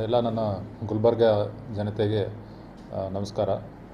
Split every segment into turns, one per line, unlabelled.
ಎಲ್ಲ ನನ್ನ ಗುಲ್ಬರ್ಗ ಜನತೆಗೆ ಆ, ನಮಸ್ಕಾರ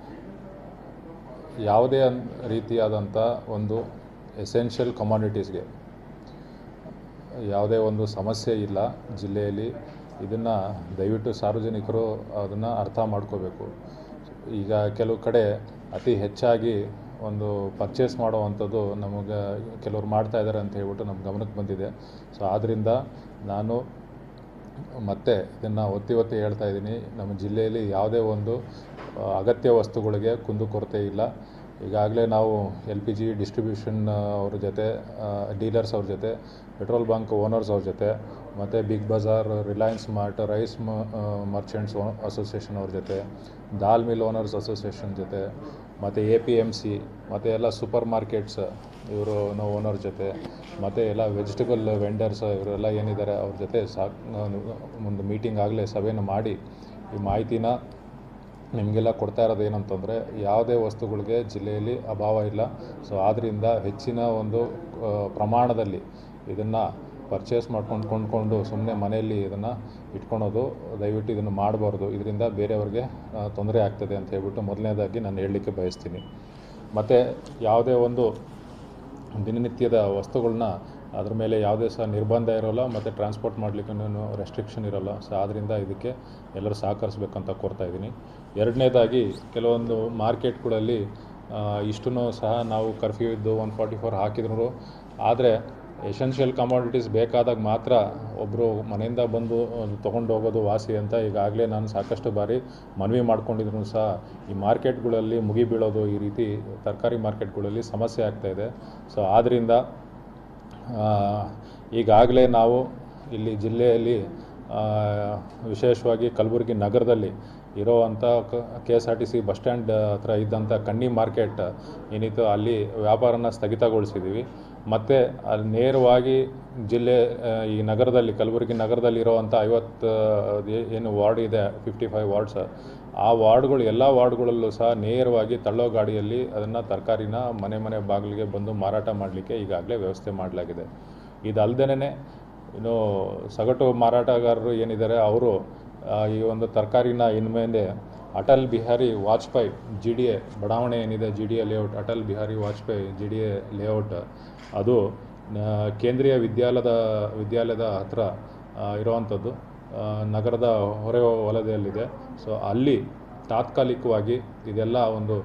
ಯಾವುದೇ ಅನ್ ರೀತಿಯಾದಂಥ ಒಂದು ಎಸೆನ್ಷಿಯಲ್ ಕಮಾಡಿಟೀಸ್ಗೆ ಯಾವುದೇ ಒಂದು ಸಮಸ್ಯೆ ಇಲ್ಲ ಜಿಲ್ಲೆಯಲ್ಲಿ ಇದನ್ನು ದಯವಿಟ್ಟು ಸಾರ್ವಜನಿಕರು ಅದನ್ನು ಅರ್ಥ ಮಾಡ್ಕೋಬೇಕು ಈಗ ಕೆಲವು ಕಡೆ ಅತಿ ಹೆಚ್ಚಾಗಿ ಒಂದು ಪರ್ಚೇಸ್ ಮಾಡುವಂಥದ್ದು ನಮಗೆ ಕೆಲವ್ರು ಮಾಡ್ತಾ ಇದ್ದಾರೆ ಅಂತ ಹೇಳ್ಬಿಟ್ಟು ನಮ್ಮ ಗಮನಕ್ಕೆ ಬಂದಿದೆ ಸೊ ಆದ್ದರಿಂದ ನಾನು ಮತ್ತೆ ಇದನ್ನು ಒತ್ತಿ ಒತ್ತಿ ಹೇಳ್ತಾ ಇದ್ದೀನಿ ನಮ್ಮ ಜಿಲ್ಲೆಯಲ್ಲಿ ಯಾವುದೇ ಒಂದು ಆ, ಅಗತ್ಯ ವಸ್ತುಗಳಿಗೆ ಕುಂದುಕೊರತೆ ಇಲ್ಲ ಈಗಾಗಲೇ ನಾವು ಎಲ್ ಪಿ ಜಿ ಡಿಸ್ಟ್ರಿಬ್ಯೂಷನ್ ಅವ್ರ ಜೊತೆ ಡೀಲರ್ಸ್ ಅವ್ರ ಜೊತೆ ಪೆಟ್ರೋಲ್ ಬಂಕ್ ಓನರ್ಸ್ ಅವ್ರ ಜೊತೆ ಮತ್ತು Big Bazaar Reliance Mart rice merchants association ಅವ್ರ ಜೊತೆ ದಾಲ್ ಮಿಲ್ ಓನರ್ಸ್ ಅಸೋಸಿಯೇಷನ್ ಜೊತೆ ಮತ್ತು ಎ ಪಿ ಎಮ್ ಸಿ ಮತ್ತು ಎಲ್ಲ ಸೂಪರ್ ಮಾರ್ಕೆಟ್ಸ್ ಇವರು ಓನರ್ ಜೊತೆ ಮತ್ತು ಎಲ್ಲ ವೆಜಿಟೇಬಲ್ ವೆಂಡರ್ಸ್ ಇವರೆಲ್ಲ ಏನಿದ್ದಾರೆ ಅವ್ರ ಜೊತೆ ಸಾಕ್ ಒಂದು ಮೀಟಿಂಗ್ ಆಗಲೇ ಸಭೆಯನ್ನು ಮಾಡಿ ಈ ಮಾಹಿತಿನ ನಿಮಗೆಲ್ಲ ಕೊಡ್ತಾ ಇರೋದು ಏನಂತಂದರೆ ಯಾವುದೇ ವಸ್ತುಗಳಿಗೆ ಜಿಲ್ಲೆಯಲ್ಲಿ ಅಭಾವ ಇಲ್ಲ ಸೊ ಆದ್ದರಿಂದ ಹೆಚ್ಚಿನ ಒಂದು ಆ, ಪ್ರಮಾಣದಲ್ಲಿ ಇದನ್ನು ಪರ್ಚೇಸ್ ಮಾಡ್ಕೊಂಡು ಕೊಂಡ್ಕೊಂಡು ಸುಮ್ಮನೆ ಮನೆಯಲ್ಲಿ ಇದನ್ನು ಇಟ್ಕೊಳೋದು ದಯವಿಟ್ಟು ಇದನ್ನು ಮಾಡಬಾರ್ದು ಇದರಿಂದ ಬೇರೆಯವ್ರಿಗೆ ಆ, ತೊಂದರೆ ಆಗ್ತದೆ ಅಂತ ಹೇಳ್ಬಿಟ್ಟು ಮೊದಲನೇದಾಗಿ ನಾನು ಹೇಳಲಿಕ್ಕೆ ಬಯಸ್ತೀನಿ ಮತ್ತು ಯಾವುದೇ ಒಂದು ದಿನನಿತ್ಯದ ವಸ್ತುಗಳನ್ನ ಅದ್ರ ಮೇಲೆ ಯಾವುದೇ ಸಹ ನಿರ್ಬಂಧ ಇರೋಲ್ಲ ಮತ್ತು ಟ್ರಾನ್ಸ್ಪೋರ್ಟ್ ಮಾಡಲಿಕ್ಕೂ ರೆಸ್ಟ್ರಿಕ್ಷನ್ ಇರೋಲ್ಲ ಸೊ ಆದ್ದರಿಂದ ಇದಕ್ಕೆ ಎಲ್ಲರೂ ಸಹಕರಿಸ್ಬೇಕಂತ ಕೋರ್ತಾ ಇದ್ದೀನಿ ಎರಡನೇದಾಗಿ ಕೆಲವೊಂದು ಮಾರ್ಕೆಟ್ಗಳಲ್ಲಿ ಇಷ್ಟೂ ಸಹ ನಾವು ಕರ್ಫ್ಯೂ ಇದ್ದು ಒನ್ ಫಾರ್ಟಿ ಫೋರ್ ಹಾಕಿದ್ರು ಆದರೆ ಎಸೆನ್ಷಿಯಲ್ ಕಮಾಡಿಟೀಸ್ ಬೇಕಾದಾಗ ಮಾತ್ರ ಒಬ್ಬರು ಮನೆಯಿಂದ ಬಂದು ತೊಗೊಂಡು ಹೋಗೋದು ವಾಸಿ ಅಂತ ಈಗಾಗಲೇ ನಾನು ಸಾಕಷ್ಟು ಬಾರಿ ಮನವಿ ಮಾಡ್ಕೊಂಡಿದ್ರು ಸಹ ಈ ಮಾರ್ಕೆಟ್ಗಳಲ್ಲಿ ಮುಗಿ ಬೀಳೋದು ಈ ರೀತಿ ತರಕಾರಿ ಮಾರ್ಕೆಟ್ಗಳಲ್ಲಿ ಸಮಸ್ಯೆ ಆಗ್ತಾಯಿದೆ ಸೊ ಆದ್ದರಿಂದ ಈಗಾಗಲೇ ನಾವು ಇಲ್ಲಿ ಜಿಲ್ಲೆಯಲ್ಲಿ ಆ, ವಿಶೇಷವಾಗಿ ಕಲಬುರಗಿ ನಗರದಲ್ಲಿ ಇರೋವಂಥ K S R T C bus stand ಹತ್ರ ಇದ್ದಂಥ ಕನ್ನಿ ಮಾರ್ಕೆಟ್ ಏನಿತ್ತು ಅಲ್ಲಿ ವ್ಯಾಪಾರನ ಸ್ಥಗಿತಗೊಳಿಸಿದ್ದೀವಿ ಮತ್ತು ಅಲ್ಲಿ ನೇರವಾಗಿ ಜಿಲ್ಲೆ ಆ, ಈ ನಗರದಲ್ಲಿ ಕಲಬುರಗಿ ನಗರದಲ್ಲಿ ಇರೋವಂಥ ಐವತ್ತು ಏ- ಏನು ವಾರ್ಡ್ ಇದೆ ಫಿಫ್ಟಿ ಫೈವ್ ವಾರ್ಡ್ಸ್ ಆ ವಾರ್ಡ್ಗಳು ಎಲ್ಲ ವಾರ್ಡ್ಗಳಲ್ಲೂ ಸಹ ನೇರವಾಗಿ ತಳ್ಳೋ ಗಾಡಿಯಲ್ಲಿ ಅದನ್ನು ತರಕಾರಿನ ಮನೆ ಮನೆ ಬಾಗಿಲಿಗೆ ಬಂದು ಮಾರಾಟ ಮಾಡಲಿಕ್ಕೆ ಈಗಾಗಲೇ ವ್ಯವಸ್ಥೆ ಮಾಡಲಾಗಿದೆ ಇದಲ್ದೇ ಇನ್ನು ಸಗಟು ಮಾರಾಟಗಾರರು ಏನಿದ್ದಾರೆ ಅವರು ಆ, ಈ ಒಂದು ತರಕಾರಿನ ಇನ್ಮೇಲೆ Atal Bihari Vajpayee G D A ಬಡಾವಣೆ ಏನಿದೆ G D A layout Atal Bihari Vajpayee G D A layout ಅದು ಆ, ಕೇಂದ್ರೀಯ ವಿದ್ಯಾಲಯದ ವಿದ್ಯಾಲಯದ ಹತ್ರ ಆ, ಇರುವಂಥದ್ದು ಆ, ನಗರದ ಹೊರ ವಲಯದಲ್ಲಿದೆ ಸೊ ಅಲ್ಲಿ ತಾತ್ಕಾಲಿಕವಾಗಿ ಇದೆಲ್ಲ ಒಂದು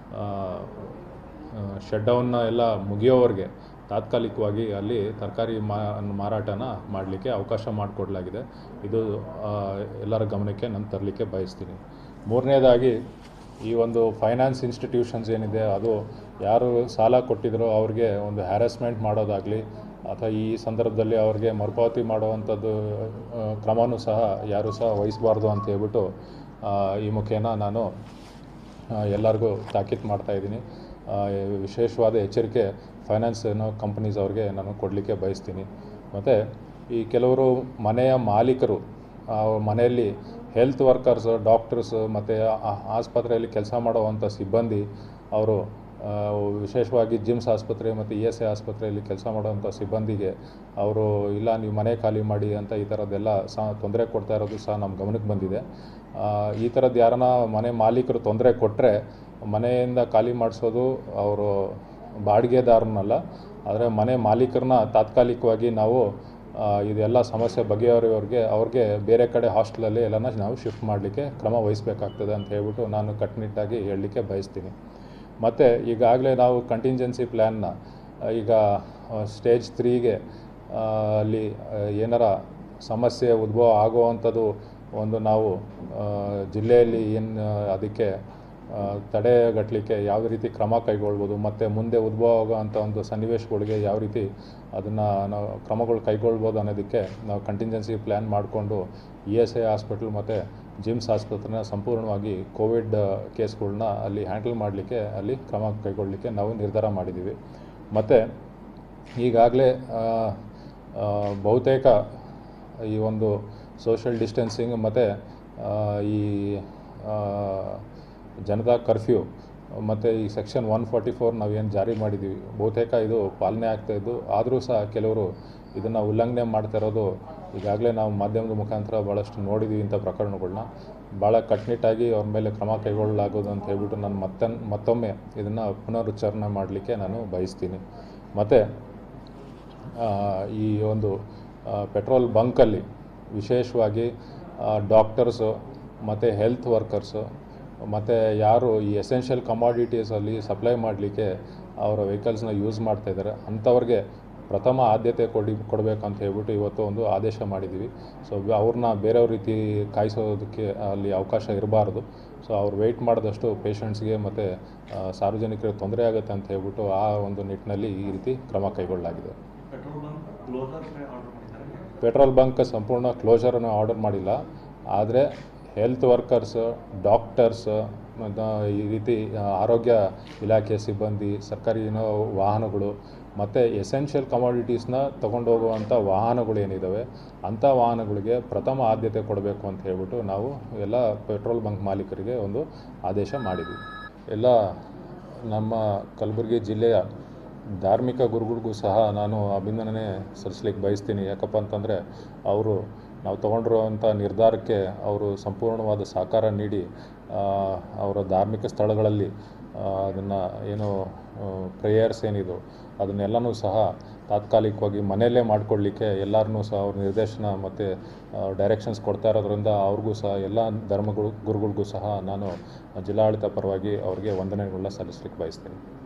ಶಟ್ ಡೌನ್ನ ಎಲ್ಲ ಮುಗಿಯೋವರೆಗೆ ತಾತ್ಕಾಲಿಕವಾಗಿ ಅಲ್ಲಿ ತರಕಾರಿ ಮಾ ಮಾರಾಟನ ಮಾಡಲಿಕ್ಕೆ ಅವಕಾಶ ಮಾಡಿಕೊಡ್ಲಾಗಿದೆ ಇದು ಆ, ಎಲ್ಲರ ಗಮನಕ್ಕೆ ನಾನು ತರಲಿಕ್ಕೆ ಬಯಸ್ತೀನಿ ಮೂರನೇದಾಗಿ ಈ ಒಂದು ಫೈನಾನ್ಸ್ ಇನ್ಸ್ಟಿಟ್ಯೂಷನ್ಸ್ ಏನಿದೆ ಅದು ಯಾರು ಸಾಲ ಕೊಟ್ಟಿದ್ರೋ ಅವ್ರಿಗೆ ಒಂದು ಹ್ಯಾರಾಸ್ಮೆಂಟ್ ಮಾಡೋದಾಗಲಿ ಅಥವಾ ಈ ಸಂದರ್ಭದಲ್ಲಿ ಅವ್ರಿಗೆ ಮರುಪಾವತಿ ಮಾಡುವಂಥದ್ದು ಆ, ಕ್ರಮವೂ ಸಹ ಯಾರೂ ಸಹ ವಹಿಸಬಾರ್ದು ಅಂತ ಹೇಳ್ಬಿಟ್ಟು ಆ, ಈ ಮುಖೇನ ನಾನು ಆ, ಎಲ್ಲರಿಗೂ ತಾಕೀತು ಮಾಡ್ತಾ ಇದ್ದೀನಿ ಆ, ವಿಶೇಷವಾದ ಎಚ್ಚರಿಕೆ ಫೈನಾನ್ಸ್ ಏನೋ ಕಂಪ್ನೀಸ್ ಅವ್ರಿಗೆ ನಾನು ಕೊಡಲಿಕ್ಕೆ ಬಯಸ್ತೀನಿ ಮತ್ತು ಈ ಕೆಲವರು ಮನೆಯ ಮಾಲೀಕರು ಆ ಮನೆಯಲ್ಲಿ ಹೆಲ್ತ್ ವರ್ಕರ್ಸ್ ಡಾಕ್ಟರ್ಸ್ ಮತ್ತು ಆಸ್ಪತ್ರೆಯಲ್ಲಿ ಕೆಲಸ ಮಾಡುವಂಥ ಸಿಬ್ಬಂದಿ ಅವರು ಆ, ವಿಶೇಷವಾಗಿ ಜಿಮ್ಸ್ ಆಸ್ಪತ್ರೆ ಮತ್ತು ಇ ಎಸ್ ಎ ಆಸ್ಪತ್ರೆಯಲ್ಲಿ ಕೆಲಸ ಮಾಡುವಂಥ ಸಿಬ್ಬಂದಿಗೆ ಅವರು ಇಲ್ಲ ನೀವು ಮನೆ ಖಾಲಿ ಮಾಡಿ ಅಂತ ಈ ಥರದ್ದೆಲ್ಲ ಸಹ ತೊಂದರೆ ಕೊಡ್ತಾ ಇರೋದು ಸಹ ನಮ್ಮ ಗಮನಕ್ಕೆ ಬಂದಿದೆ ಆ, ಈ ಥರದ್ದು ಯಾರನ್ನ ಮನೆ ಮಾಲೀಕರು ತೊಂದರೆ ಕೊಟ್ಟರೆ ಮನೆಯಿಂದ ಖಾಲಿ ಮಾಡಿಸೋದು ಅವರು ಬಾಡಿಗೆದಾರನಲ್ಲ ಆದರೆ ಮನೆ ಮಾಲೀಕರನ್ನ ತಾತ್ಕಾಲಿಕವಾಗಿ ನಾವು ಆ, ಇದೆಲ್ಲ ಸಮಸ್ಯೆ ಬಗೆಹರಿಯೋರಿಗೆ ಅವ್ರಿಗೆ ಬೇರೆ ಕಡೆ ಹಾಸ್ಟೆಲಲ್ಲಿ ಎಲ್ಲನ ನಾವು ಶಿಫ್ಟ್ ಮಾಡಲಿಕ್ಕೆ ಕ್ರಮ ವಹಿಸಬೇಕಾಗ್ತದೆ ಅಂತ ಹೇಳ್ಬಿಟ್ಟು ನಾನು ಕಟ್ಟುನಿಟ್ಟಾಗಿ ಹೇಳಲಿಕ್ಕೆ ಬಯಸ್ತೀನಿ ಮತ್ತು ಈಗಾಗಲೇ ನಾವು ಕಂಟಿಂಜೆನ್ಸಿ ಪ್ಲ್ಯಾನ್ನ ಈಗ ಸ್ಟೇಜ್ ತ್ರೀಗೆ ಅಲ್ಲಿ ಆ, ಏನಾರ ಸಮಸ್ಯೆ ಉದ್ಭವ ಆಗುವಂಥದ್ದು ಒಂದು ನಾವು ಆ, ಜಿಲ್ಲೆಯಲ್ಲಿ ಏನು ಅದಕ್ಕೆ ಆ, ತಡೆಗಟ್ಟಲಿಕ್ಕೆ ಯಾವ ರೀತಿ ಕ್ರಮ ಕೈಗೊಳ್ಬೋದು ಮತ್ತು ಮುಂದೆ ಉದ್ಭವ ಆಗುವಂಥ ಒಂದು ಸನ್ನಿವೇಶಗಳಿಗೆ ಯಾವ ರೀತಿ ಅದನ್ನು ನಾವು ಕ್ರಮಗಳು ಕೈಗೊಳ್ಬೋದು ಅನ್ನೋದಕ್ಕೆ ನಾವು ಕಂಟಿಂಜೆನ್ಸಿ ಪ್ಲ್ಯಾನ್ ಮಾಡಿಕೊಂಡು ಇ ಎಸ್ ಐ ಹಾಸ್ಪಿಟ್ಲ್ ಮತ್ತು ಜಿಮ್ಸ್ ಆಸ್ಪತ್ರೆನ ಸಂಪೂರ್ಣವಾಗಿ ಕೋವಿಡ್ ಕೇಸ್ಗಳನ್ನ ಅಲ್ಲಿ ಹ್ಯಾಂಡಲ್ ಮಾಡಲಿಕ್ಕೆ ಅಲ್ಲಿ ಕ್ರಮ ಕೈಗೊಳ್ಳಲಿಕ್ಕೆ ನಾವು ನಿರ್ಧಾರ ಮಾಡಿದ್ದೀವಿ ಮತ್ತು ಈಗಾಗಲೇ ಬಹುತೇಕ ಈ ಒಂದು ಸೋಷಿಯಲ್ ಡಿಸ್ಟೆನ್ಸಿಂಗ್ ಮತ್ತು ಈ ಆ, ಜನತಾ ಕರ್ಫ್ಯೂ ಮತ್ತು ಈ ಸೆಕ್ಷನ್ ಒನ್ ಫಾರ್ಟಿ ಫೋರ್ ನಾವೇನು ಜಾರಿ ಮಾಡಿದ್ದೀವಿ ಬಹುತೇಕ ಇದು ಪಾಲನೆ ಆಗ್ತಾಯಿದ್ದು ಆದರೂ ಸಹ ಕೆಲವರು ಇದನ್ನು ಉಲ್ಲಂಘನೆ ಮಾಡ್ತಾ ಇರೋದು ಈಗಾಗಲೇ ನಾವು ಮಾಧ್ಯಮದ ಮುಖಾಂತರ ಭಾಳಷ್ಟು ನೋಡಿದ್ದೀವಿ ಇಂಥ ಪ್ರಕರಣಗಳನ್ನ ಭಾಳ ಕಟ್ಟುನಿಟ್ಟಾಗಿ ಅವ್ರ ಮೇಲೆ ಕ್ರಮ ಕೈಗೊಳ್ಳಲಾಗೋದು ಅಂತ ಹೇಳ್ಬಿಟ್ಟು ನಾನು ಮತ್ತೆ ಮತ್ತೊಮ್ಮೆ ಇದನ್ನು ಪುನರುಚ್ಚಾರಣೆ ಮಾಡಲಿಕ್ಕೆ ನಾನು ಬಯಸ್ತೀನಿ ಮತ್ತು ಈ ಒಂದು ಪೆಟ್ರೋಲ್ ಬಂಕಲ್ಲಿ ವಿಶೇಷವಾಗಿ ಡಾಕ್ಟರ್ಸು ಮತ್ತು ಹೆಲ್ತ್ ವರ್ಕರ್ಸು ಮತ್ತು ಯಾರು ಈ ಎಸೆನ್ಷಿಯಲ್ ಕಮಾಡಿಟೀಸಲ್ಲಿ ಸಪ್ಲೈ ಮಾಡಲಿಕ್ಕೆ ಅವರ ವೆಹಿಕಲ್ಸ್ನ ಯೂಸ್ ಮಾಡ್ತಾ ಇದ್ದಾರೆ ಅಂಥವ್ರಿಗೆ ಪ್ರಥಮ ಆದ್ಯತೆ ಕೊಡಿ ಕೊಡಬೇಕಂತ ಹೇಳ್ಬಿಟ್ಟು ಇವತ್ತು ಒಂದು ಆದೇಶ ಮಾಡಿದ್ದೀವಿ ಸೊ ಅವ್ರನ್ನ ಬೇರೆಯವ್ರ ರೀತಿ ಕಾಯಿಸೋದಕ್ಕೆ ಅಲ್ಲಿ ಅವಕಾಶ ಇರಬಾರ್ದು ಸೊ ಅವ್ರು ವೆಯ್ಟ್ ಮಾಡಿದಷ್ಟು ಪೇಷಂಟ್ಸ್ಗೆ ಮತ್ತು ಸಾರ್ವಜನಿಕರಿಗೆ ತೊಂದರೆ ಆಗುತ್ತೆ ಅಂತ ಹೇಳ್ಬಿಟ್ಟು ಆ ಒಂದು ನಿಟ್ಟಿನಲ್ಲಿ ಈ ರೀತಿ ಕ್ರಮ ಕೈಗೊಳ್ಳಲಾಗಿದೆ
ಪೆಟ್ರೋಲ್ ಬಂಕ್ ಕ್ಲೋಸರ್ ಆರ್ಡರ್ ಮಾಡಿದ್ದಾರೆ
ಪೆಟ್ರೋಲ್ ಬಂಕ್ ಸಂಪೂರ್ಣ ಕ್ಲೋಸರನ್ನು ಆರ್ಡರ್ ಮಾಡಿಲ್ಲ ಆದರೆ ಹೆಲ್ತ್ ವರ್ಕರ್ಸ್ ಡಾಕ್ಟರ್ಸ್ ಮತ್ತು ಈ ರೀತಿ ಆರೋಗ್ಯ ಇಲಾಖೆ ಸಿಬ್ಬಂದಿ ಸರ್ಕಾರಿ ಏನೋ ವಾಹನಗಳು ಮತ್ತು ಎಸೆನ್ಷಿಯಲ್ ಕಮಾಡಿಟೀಸ್ನ ತೊಗೊಂಡು ಹೋಗುವಂಥ ವಾಹನಗಳು ಏನಿದ್ದಾವೆ ಅಂಥ ವಾಹನಗಳಿಗೆ ಪ್ರಥಮ ಆದ್ಯತೆ ಕೊಡಬೇಕು ಅಂತ ಹೇಳ್ಬಿಟ್ಟು ನಾವು ಎಲ್ಲ ಪೆಟ್ರೋಲ್ ಬಂಕ್ ಮಾಲೀಕರಿಗೆ ಒಂದು ಆದೇಶ ಮಾಡಿದ್ವಿ ಎಲ್ಲ ನಮ್ಮ ಕಲಬುರಗಿ ಜಿಲ್ಲೆಯ ಧಾರ್ಮಿಕ ಗುರುಗಳಿಗೂ ಸಹ ನಾನು ಅಭಿನಂದನೆ ಸಲ್ಲಿಸ್ಲಿಕ್ಕೆ ಬಯಸ್ತೀನಿ ಯಾಕಪ್ಪ ಅಂತಂದರೆ ಅವರು ನಾವು ತೊಗೊಂಡಿರುವಂಥ ನಿರ್ಧಾರಕ್ಕೆ ಅವರು ಸಂಪೂರ್ಣವಾದ ಸಹಕಾರ ನೀಡಿ ಆ, ಅವರ ಧಾರ್ಮಿಕ ಸ್ಥಳಗಳಲ್ಲಿ ಅದನ್ನು ಏನು ಪ್ರೇಯರ್ಸ್ ಏನಿದು ಅದನ್ನೆಲ್ಲನೂ ಸಹ ತಾತ್ಕಾಲಿಕವಾಗಿ ಮನೆಯಲ್ಲೇ ಮಾಡಿಕೊಳ್ಳಿಕ್ಕೆ ಎಲ್ಲರನ್ನೂ ಸಹ ಅವ್ರ ನಿರ್ದೇಶನ ಮತ್ತು ಡೈರೆಕ್ಷನ್ಸ್ ಕೊಡ್ತಾ ಇರೋದ್ರಿಂದ ಅವ್ರಿಗೂ ಸಹ ಎಲ್ಲ ಧರ್ಮಗಳು ಗುರುಗಳಿಗೂ ಸಹ ನಾನು ಜಿಲ್ಲಾಡಳಿತ ಪರವಾಗಿ ಅವ್ರಿಗೆ ವಂದನೆಗಳನ್ನ ಸಲ್ಲಿಸ್ಲಿಕ್ಕೆ ಬಯಸ್ತೀನಿ